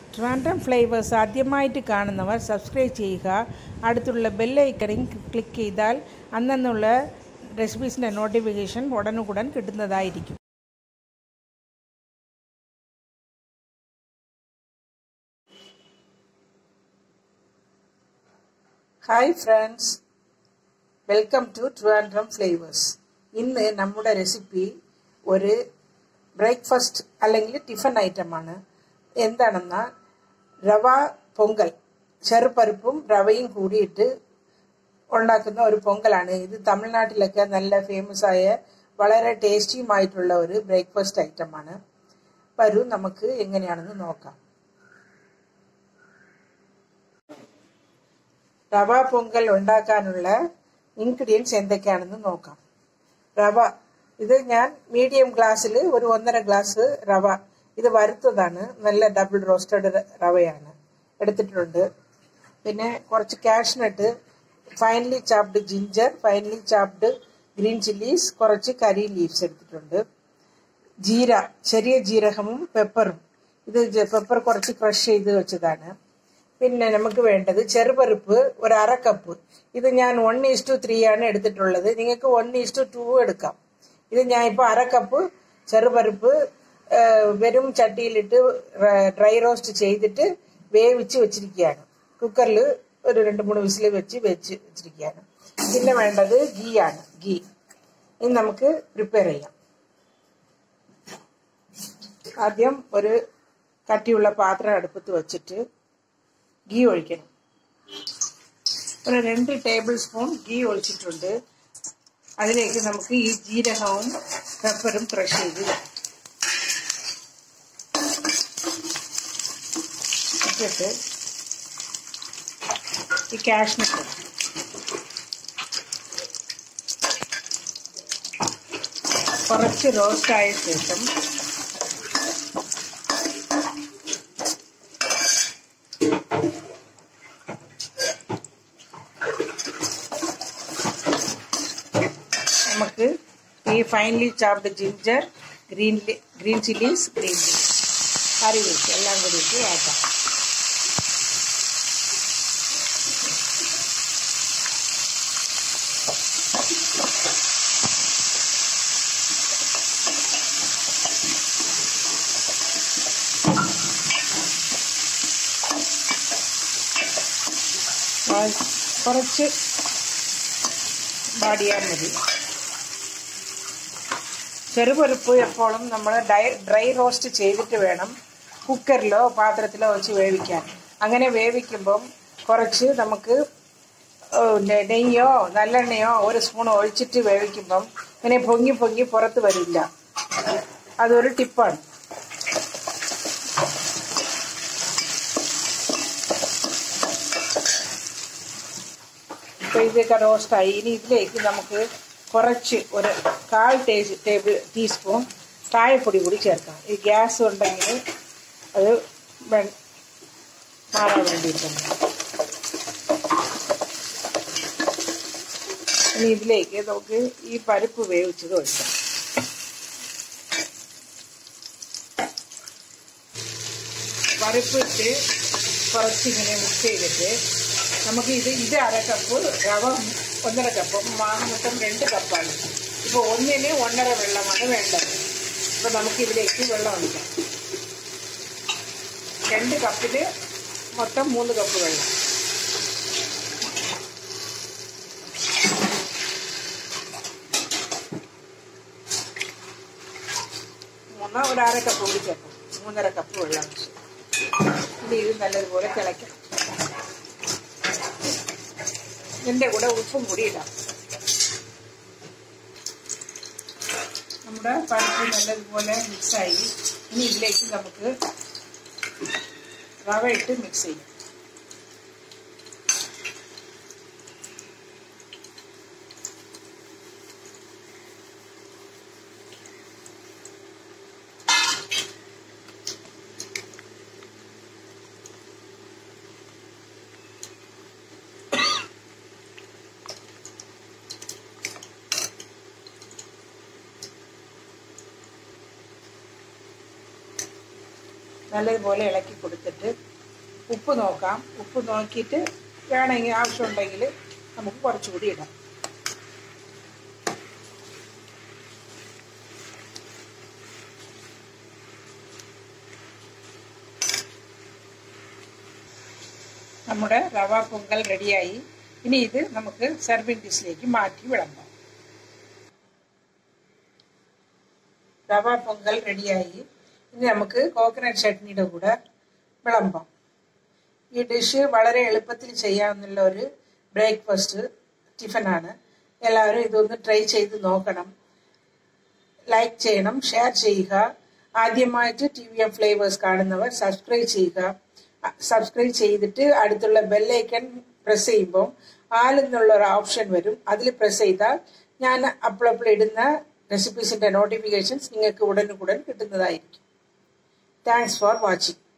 ട്രാൻഡം flavours ആദ്യമായിട്ട് കാണുന്നവർ subscribe ചെയ്യുക അടുത്തുള്ള ബെല്ലൈക്കണിൽ ക്ലിക്ക് ചെയ്താൽ അന്നുള്ള റെസിപ്പീസിൻ്റെ നോട്ടിഫിക്കേഷൻ ഉടനുകൂടൻ കിട്ടുന്നതായിരിക്കും hi friends welcome to Trivandrum flavours ഇന്ന് നമ്മുടെ റെസിപ്പി ഒരു ബ്രേക്ക്ഫാസ്റ്റ് അല്ലെങ്കിൽ ടിഫൻ ഐറ്റമാണ് എന്താണെന്നാൽ റവ പൊങ്കൽ ചെറുപരിപ്പും റവയും കൂടിയിട്ട് ഉണ്ടാക്കുന്ന ഒരു പൊങ്കലാണ് ഇത് തമിഴ്നാട്ടിലൊക്കെ നല്ല ഫേമസ് ആയ വളരെ ടേസ്റ്റിയുമായിട്ടുള്ള ഒരു ബ്രേക്ക്ഫാസ്റ്റ് ഐറ്റമാണ് വരൂ നമുക്ക് എങ്ങനെയാണെന്ന് നോക്കാം റവ പൊങ്കൽ ഉണ്ടാക്കാനുള്ള ഇൻഗ്രീഡിയൻസ് എന്തൊക്കെയാണെന്ന് നോക്കാം റവ ഇത് ഞാൻ മീഡിയം ഗ്ലാസ്സിൽ ഒരു ഒന്നര ഗ്ലാസ് റവ ഇത് വറുത്തതാണ് നല്ല ഡബിൾ റോസ്റ്റഡ് റവയാണ് എടുത്തിട്ടുണ്ട് പിന്നെ കുറച്ച് cashnut finely chopped ginger finely chopped green chillies കുറച്ച് കറി ലീവ്സ് എടുത്തിട്ടുണ്ട് ജീര ചെറിയ ജീരകവും പെപ്പറും ഇത് പെപ്പർ കുറച്ച് ക്രഷ് ചെയ്ത് വെച്ചതാണ് പിന്നെ നമുക്ക് വേണ്ടത് ചെറുപരിപ്പ് ഒരു അര കപ്പ് ഇത് ഞാൻ വൺ ഈസ് ടു ത്രീ ആണ് എടുത്തിട്ടുള്ളത് നിങ്ങൾക്ക് വൺ ഈസ് ടു ടു എടുക്കാം ഇത് ഞാൻ ഇപ്പോൾ അര കപ്പ് ചെറുപരിപ്പ് വെറും ചട്ടിയിലിട്ട് ഡ്രൈ റോസ്റ്റ് ചെയ്തിട്ട് വേവിച്ച് വെച്ചിരിക്കുകയാണ് കുക്കറിൽ ഒരു രണ്ട് മൂന്ന് വിസിൽ വെച്ച് വെച്ച് വെച്ചിരിക്കുകയാണ് പിന്നെ വേണ്ടത് ഗീ ആണ് ഗീ ഇനി നമുക്ക് പ്രിപ്പയർ ചെയ്യാം ആദ്യം ഒരു കട്ടിയുള്ള പാത്രം അടുപ്പത്ത് വെച്ചിട്ട് ഗീ ഒഴിക്കണം ഒരു രണ്ട് ടേബിൾ സ്പൂൺ ഗീ ഒഴിച്ചിട്ടുണ്ട് അതിലേക്ക് നമുക്ക് ഈ ജീരകവും പെപ്പറും ക്രഷ് ചെയ്ത് ഇട്ടിട്ട് ഈ കാഷ്നട്ട് കുറച്ച് റോസ്റ്റ് ആയ ശേഷം നമുക്ക് ഈ finely chopped ginger green green chillies green curry വെച്ച് എല്ലാം കൂടി ഇട്ട് വാട്ടാം കുറച്ച് വാടിയാൽ മതി ചെറുപരിപ്പ് എപ്പോഴും നമ്മൾ ഡൈ ഡ്രൈ റോസ്റ്റ് ചെയ്തിട്ട് വേണം കുക്കറിലോ പാത്രത്തിലോ വെച്ച് വേവിക്കാൻ അങ്ങനെ വേവിക്കുമ്പം കുറച്ച് നമുക്ക് നെയ്യോ നല്ലെണ്ണയോ ഒരു സ്പൂൺ ഒഴിച്ചിട്ട് വേവിക്കുമ്പം ഇങ്ങനെ പൊങ്ങി പൊങ്ങി പുറത്ത് വരില്ല അതൊരു ടിപ്പാണ് ഇപ്പോൾ ഇതൊക്കെ റോസ്റ്റായി ഇനി ഇതിലേക്ക് നമുക്ക് കുറച്ച് ഒരു കാൽ ടേസ്റ്റ് ടേബിൾ ടീസ്പൂൺ കായപ്പൊടി കൂടി ചേർക്കാം ഈ ഗ്യാസ് ഉണ്ടെങ്കിൽ അത് മാറാൻ വേണ്ടിയിട്ടാണ് ഇനി ഇതിലേക്ക് നമുക്ക് ഈ പരിപ്പ് വേവിച്ചത് ഒഴിക്കാം പരിപ്പ് ഇട്ട് കുറച്ചിങ്ങനെ മിക്സ് ചെയ്തിട്ട് നമുക്ക് ഇത് ഇത് അര കപ്പ് റവ ഒന്നര കപ്പ് മാങ്ങ മൊത്തം രണ്ട് കപ്പാണ് ഇപ്പോൾ ഒന്നിന് ഒന്നര വെള്ളമാണ് വേണ്ടത് അപ്പോൾ നമുക്ക് ഇതിലേക്ക് വെള്ളം ഒഴിക്കാം രണ്ട് കപ്പിൽ മൊത്തം മൂന്ന് കപ്പ് വെള്ളം മൂന്ന് ഒരു അര കപ്പ് കൂടി ചേർക്കും മൂന്നര കപ്പ് വെള്ളം ഇനി ഇത് നല്ലതുപോലെ തിളയ്ക്കണം ഇതിൻ്റെ കൂടെ ഉപ്പും കൂടി ഇടാം നമ്മുടെ പരിപ്പ് നല്ലതുപോലെ മിക്സായി ഇനി ഇതിലേക്ക് നമുക്ക് റവ ഇട്ട് മിക്സ് ചെയ്യും നല്ലതുപോലെ ഇളക്കി കൊടുത്തിട്ട് ഉപ്പ് നോക്കാം ഉപ്പ് നോക്കിയിട്ട് വേണമെങ്കിൽ ആവശ്യമുണ്ടെങ്കിൽ നമുക്ക് കുറച്ചുകൂടി ഇടാം നമ്മുടെ റവ പൊങ്കൽ റെഡിയായി ഇനി ഇത് നമുക്ക് സെർവിങ് ഡിഷിലേക്ക് മാറ്റി വിളമ്പാം റവ പൊങ്കൽ റെഡിയായി ഇനി നമുക്ക് കോക്കനട്ട് ചട്നിയുടെ കൂടെ വിളമ്പാം ഈ ഡിഷ് വളരെ എളുപ്പത്തിൽ ചെയ്യാവുന്ന ഒരു ബ്രേക്ക്ഫാസ്റ്റ് ടിഫനാണ് എല്ലാവരും ഇതൊന്ന് ട്രൈ ചെയ്ത് നോക്കണം ലൈക്ക് ചെയ്യണം ഷെയർ ചെയ്യുക ആദ്യമായിട്ട് ടി വി എം ഫ്ലേവേഴ്സ് കാണുന്നവർ സബ്സ്ക്രൈബ് ചെയ്യുക സബ്സ്ക്രൈബ് ചെയ്തിട്ട് അടുത്തുള്ള ബെല്ലൈക്കൺ പ്രസ് ചെയ്യുമ്പോൾ ആലെന്നുള്ള ഒരു ഓപ്ഷൻ വരും അതിൽ പ്രസ് ചെയ്താൽ ഞാൻ അപ്പോഴപ്പോൾ ഇടുന്ന റെസിപ്പീസിന്റെ നോട്ടിഫിക്കേഷൻസ് നിങ്ങൾക്ക് ഉടനുകൂടൻ കിട്ടുന്നതായിരിക്കും താങ്ക്സ് ഫോർ വാച്ചിങ്